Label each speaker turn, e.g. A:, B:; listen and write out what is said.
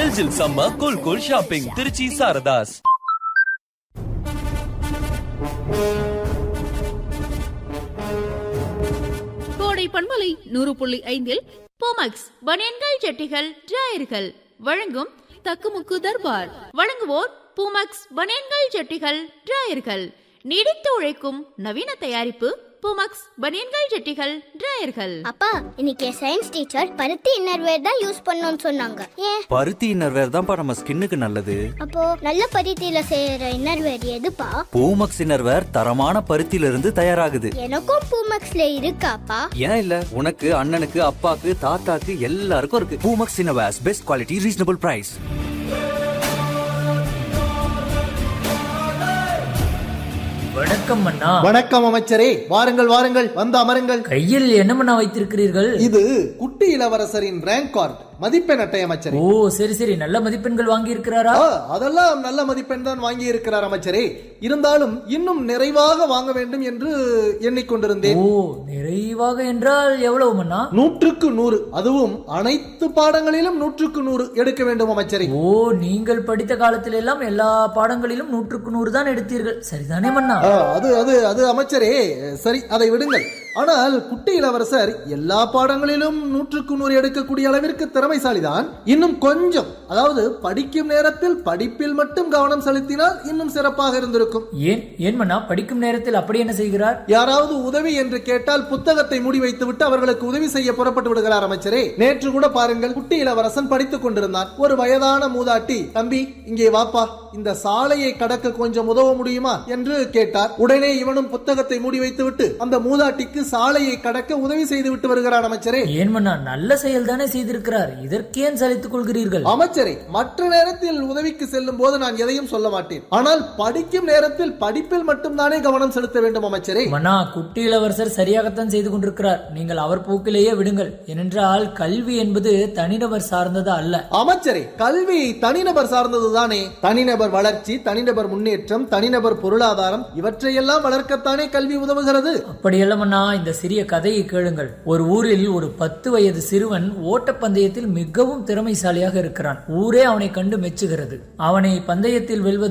A: ஜில் ஜில் சம்ம cool cool shopping Trichy Saradhas
B: கோடை பண்பலை நூறு புள்ளி ஐந்தில் போமக்ஸ் பனியன்கள் ஜட்டிகள் டிராயர்கள் வழங்கும் தக்குமுக்கு தர்பார் வழங்குவோர் பூமக்ஸ் பனியன்கள் ஜட்டிகள் டிராயர்கள் நீடித்து உழைக்கும் நவீன தயாரிப்பு பூமக்ஸ் பனியன்கள் ஜட்டிகள் டிராயர்கள்
C: அப்பா இன்னைக்கு சயின்ஸ் டீச்சர் பருத்தி இன்னர்வேர் தான் யூஸ் பண்ணணும்னு சொன்னாங்க ஏன்
D: பருத்தி இன்னர்வேர் தான்ப்பா நம்ம ஸ்கின்னுக்கு நல்லது
C: அப்போ நல்ல பருத்தியில செய்யற இன்னர்வேர் எதுப்பா
D: பூமக்ஸ் இன்னர்வேர் தரமான பருத்தியில இருந்து தயாராகுது
C: எனக்கும் பூமக்ஸ்ல இருக்காப்பா
D: ஏன் இல்ல உனக்கு அண்ணனுக்கு அப்பாக்கு தாத்தாக்கு எல்லாருக்கும் இருக்கு Poomex innerwears best quality reasonable price
E: வணக்கம் அண்ணா
F: வணக்கம் அமைச்சரே வாருங்கள் வாருங்கள் வந்து அமருங்கள்
E: கையில் என்ன மண்ணா வைத்திருக்கிறீர்கள்
F: இது குட்டி இளவரசரின் ரேங்க் கார்டு மதிப்பெண் அட்டை அமைச்சரே
E: ஓ சரி சரி நல்ல மதிப்பெண்கள் வாங்கி இருக்கிறாரா
F: ஆ, அதெல்லாம் நல்ல மதிப்பெண் தான் வாங்கி இருக்கிறார் அமைச்சரே இருந்தாலும் இன்னும் நிறைவாக வாங்க வேண்டும் என்று எண்ணிக்கொண்டிருந்தேன்
E: ஓ நிறைவாக என்றால் எவ்வளவு மண்ணா
F: நூற்றுக்கு நூறு அதுவும் அனைத்து பாடங்களிலும் நூற்றுக்கு நூறு எடுக்க வேண்டும் அமைச்சரே
E: ஓ நீங்கள் படித்த காலத்தில் எல்லாம் எல்லா பாடங்களிலும் நூற்றுக்கு நூறு தான் எடுத்தீர்கள் சரிதானே மண்ணா
F: ஆ, அது அது அது அமைச்சரே சரி அதை விடுங்கள் ஆனால் குட்டி இளவரசர் எல்லா பாடங்களிலும் நூற்றுக்கு நூறு எடுக்கக்கூடிய அளவிற்கு திறமைசாலிதான் இன்னும் கொஞ்சம் அதாவது படிக்கும் நேரத்தில் படிப்பில் மட்டும் கவனம் செலுத்தினால் இன்னும் சிறப்பாக இருந்திருக்கும்
E: ஏன் ஏன் மண்ணா படிக்கும் நேரத்தில் அப்படி என்ன செய்கிறார்
F: யாராவது உதவி என்று கேட்டால் புத்தகத்தை மூடி வைத்துவிட்டு அவர்களுக்கு உதவி செய்ய புறப்பட்டு விடுகிறார் அமைச்சரே நேற்று கூட பாருங்கள் குட்டி இளவரசன் படித்துக் கொண்டிருந்தான் ஒரு வயதான மூதாட்டி தம்பி இங்கே வாப்பா இந்த சாலையை கடக்க கொஞ்சம் உதவ முடியுமா என்று கேட்டார் உடனே இவனும் புத்தகத்தை மூடி வைத்துவிட்டு அந்த மூதாட்டிக்கு சாலையை கடக்க உதவி செய்து விட்டு வருகிறார் அமைச்சரே
E: ஏன் மண்ணா நல்ல செயல் தானே செய்திருக்கிறார் இதற்கேன் சலித்துக் கொள்கிறீர்கள்
F: அமைச்சரே மற்ற நேரத்தில் உதவிக்கு செல்லும் போது நான் எதையும் சொல்ல மாட்டேன் ஆனால் படிக்கும் நேரத்தில் படிப்பில் மட்டும்தானே கவனம் செலுத்த வேண்டும் அமைச்சரே
E: மன்னா குட்டி இளவரசர் சரியாகத்தான் செய்து கொண்டிருக்கிறார் நீங்கள் அவர் போக்கிலேயே விடுங்கள் ஏனென்றால் கல்வி என்பது தனிநபர் சார்ந்தது அல்ல
F: அமைச்சரே கல்வி தனிநபர் சார்ந்ததுதானே தனிநபர் வளர்ச்சி தனிநபர் முன்னேற்றம் தனிநபர் பொருளாதாரம் இவற்றையெல்லாம் வளர்க்கத்தானே கல்வி உதவுகிறது
E: அப்படியல்ல மன்னா இந்த சிறிய கதையை கேளுங்கள் ஒரு ஊரில் ஒரு பத்து வயது சிறுவன் ஓட்டப்பந்தயத்தில் மிகவும் திறமைசாலியாக இருக்கிறான் ஊரே அவனை கண்டு மெச்சுகிறது அவனை பந்தயத்தில் வெல்வது